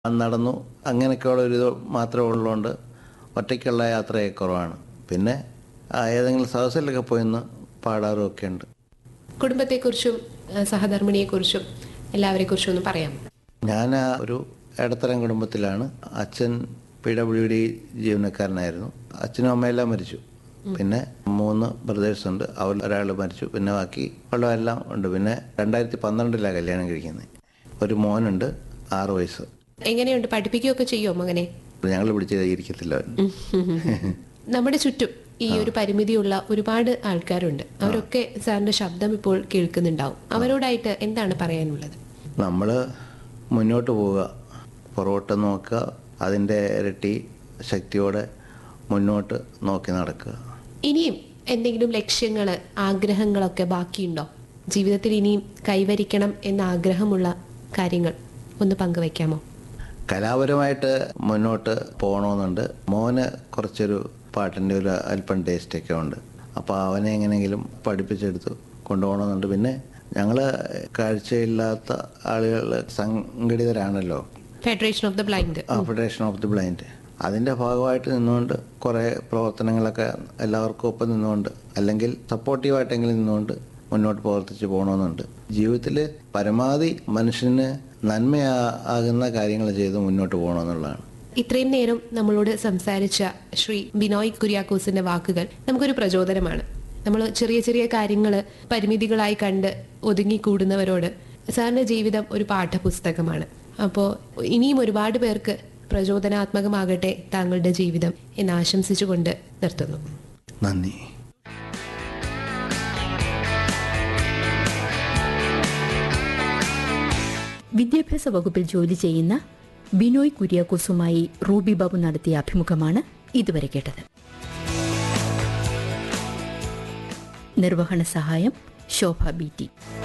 നടന്നു അങ്ങനെയൊക്കെയുള്ള ഒരു ഇത് മാത്രമേ ഉള്ളതുകൊണ്ട് ഒറ്റയ്ക്കുള്ള യാത്രയൊക്കെ കുറവാണ് പിന്നെ ആ, ഏതെങ്കിലും സദസ്സിലൊക്കെ പോയി നിന്ന് പാടാറും ഒക്കെ ഉണ്ട് കുടുംബത്തെക്കുറിച്ചും ആ, സഹധർമ്മിണിയെക്കുറിച്ചും എല്ലാവരെക്കുറിച്ചും ഒന്ന് പറയാം ഞാൻ ആ ഒരു ഇടത്തരം കുടുംബത്തിലാണ് അച്ഛൻ പി ഡബ്ല്യു ഡി ജീവനക്കാരനായിരുന്നു അച്ഛനും അമ്മയെല്ലാം മരിച്ചു പിന്നെ മൂന്ന് ബ്രദേഴ്സ് ഉണ്ട് അവർ ഒരാൾ മരിച്ചു പിന്നെ ബാക്കി ഉള്ളതെല്ലാം ഉണ്ട് പിന്നെ രണ്ടായിരത്തി പന്ത്രണ്ടിലാണ് കല്യാണം കഴിക്കുന്നത് ഒരു മോനുണ്ട് ആറ് വയസ്സ് എങ്ങനെയുണ്ട് പഠിപ്പിക്കുകയൊക്കെ ചെയ്യുമോ മകനെ ഞങ്ങൾ പിടിച്ച് ഇരിക്കത്തില്ല അവൻ. നമ്മുടെ ചുറ്റും ഈ ഒരു പരിമിതിയുള്ള ഒരുപാട് ആൾക്കാരുണ്ട് അവരൊക്കെ സാറിന്റെ ശബ്ദം ഇപ്പോൾ കേൾക്കുന്നുണ്ടാവും അവരോടായിട്ട് എന്താണ് പറയാനുള്ളത് നമ്മൾ മുന്നോട്ട് പോവുക പുറകോട്ട് നോക്കുക അതിൻ്റെ ഇരട്ടി ശക്തിയോടെ മുന്നോട്ട് നോക്കി നടക്കുക ഇനിയും എന്തെങ്കിലും ലക്ഷ്യങ്ങൾ ആഗ്രഹങ്ങളൊക്കെ ബാക്കിയുണ്ടോ ജീവിതത്തിൽ ഇനിയും കൈവരിക്കണം എന്ന ആഗ്രഹമുള്ള കാര്യങ്ങൾ ഒന്ന് പങ്കുവയ്ക്കാമോ കലാപരമായിട്ട് മുന്നോട്ട് പോകണമെന്നുണ്ട് മോന് കുറച്ചൊരു പാട്ടിൻ്റെ ഒരു അല്പം ടേസ്റ്റൊക്കെ ഉണ്ട് അപ്പോൾ അവനെ എങ്ങനെയെങ്കിലും പഠിപ്പിച്ചെടുത്ത് കൊണ്ടുപോകണമെന്നുണ്ട് പിന്നെ ഞങ്ങൾ കാഴ്ചയില്ലാത്ത ആളുകൾ സംഘടിതരാണല്ലോ ഫെഡറേഷൻ ഓഫ് ദ ബ്ലൈൻഡ് ആ ഫെഡറേഷൻ ഓഫ് ദി ബ്ലൈൻഡ് അതിൻ്റെ ഭാഗമായിട്ട് നിന്നുകൊണ്ട് കുറേ പ്രവർത്തനങ്ങളൊക്കെ എല്ലാവർക്കും ഒപ്പം നിന്നുകൊണ്ട് അല്ലെങ്കിൽ സപ്പോർട്ടീവായിട്ടെങ്കിലും നിന്നുകൊണ്ട് മുന്നോട്ട് പ്രവർത്തിച്ച് പോകണമെന്നുണ്ട് ജീവിതത്തിൽ പരമാവധി മനുഷ്യന് നന്മയാ ആകുന്ന കാര്യങ്ങൾ ചെയ്ത് മുന്നോട്ട് പോകണമെന്നുള്ളതാണ് ഇത്രയും നേരം നമ്മളോട് സംസാരിച്ച ശ്രീ ബിനോയ് കുര്യാക്കോസിന്റെ വാക്കുകൾ നമുക്കൊരു പ്രചോദനമാണ് നമ്മൾ ചെറിയ ചെറിയ കാര്യങ്ങൾ പരിമിതികളായി കണ്ട് ഒതുങ്ങിക്കൂടുന്നവരോട് സാറിന്റെ ജീവിതം ഒരു പാഠപുസ്തകമാണ് അപ്പോൾ ഇനിയും ഒരുപാട് പേർക്ക് പ്രചോദനാത്മകമാകട്ടെ താങ്കളുടെ ജീവിതം എന്ന് ആശംസിച്ചുകൊണ്ട് നിർത്തുന്നു നന്ദി വിദ്യാഭ്യാസ വകുപ്പിൽ ജോലി ചെയ്യുന്ന ബിനോയ് കുര്യാക്കോസുമായി റൂബി ബാബു നടത്തിയ അഭിമുഖമാണ് ഇതുവരെ കേട്ടത് നിർവഹണ സഹായം ശോഭ ബി ടി